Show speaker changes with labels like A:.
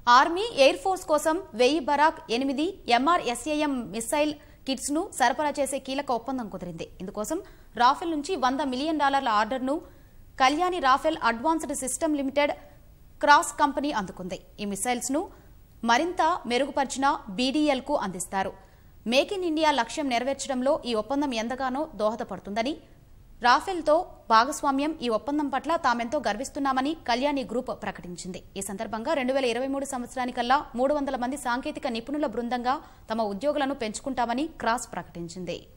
A: army air force కోసం వెయ్యి Barack ఎనిమిది ఎంఆర్ఎస్ఏఎం మిసైల్ కిట్స్ ను సరఫరా చేసే కీలక ఒప్పందం కుదిరింది ఇందుకోసం రాఫెల్ నుంచి వంద మిలియన్ డాలర్ల ఆర్డర్ను Kalyani Rafael advanced system limited క్రాస్ కంపెనీ అందుకుంది ఈ మిసైల్స్ ను మరింత మెరుగుపరిచిన బీడీఎల్ కు అందిస్తారు మేక్ ఇన్ ఇండియా లక్ష్యం నెరవేర్చడంలో ఈ ఒప్పందం ఎంతగానో దోహదపడుతుందని రాఫెల్తో భాగస్వామ్యం ఈ ఒప్పందం పట్ల తామెంతో గర్విస్తున్నామని కళ్యాణి గ్రూప్ ప్రకటించింది ఈ సందర్భంగా రెండు వేల ఇరవై మూడు సంవత్సరానికల్లా మూడు వందల మంది సాంకేతిక నిపుణుల బృందంగా తమ ఉద్యోగులను పెంచుకుంటామని క్రాస్ ప్రకటించింది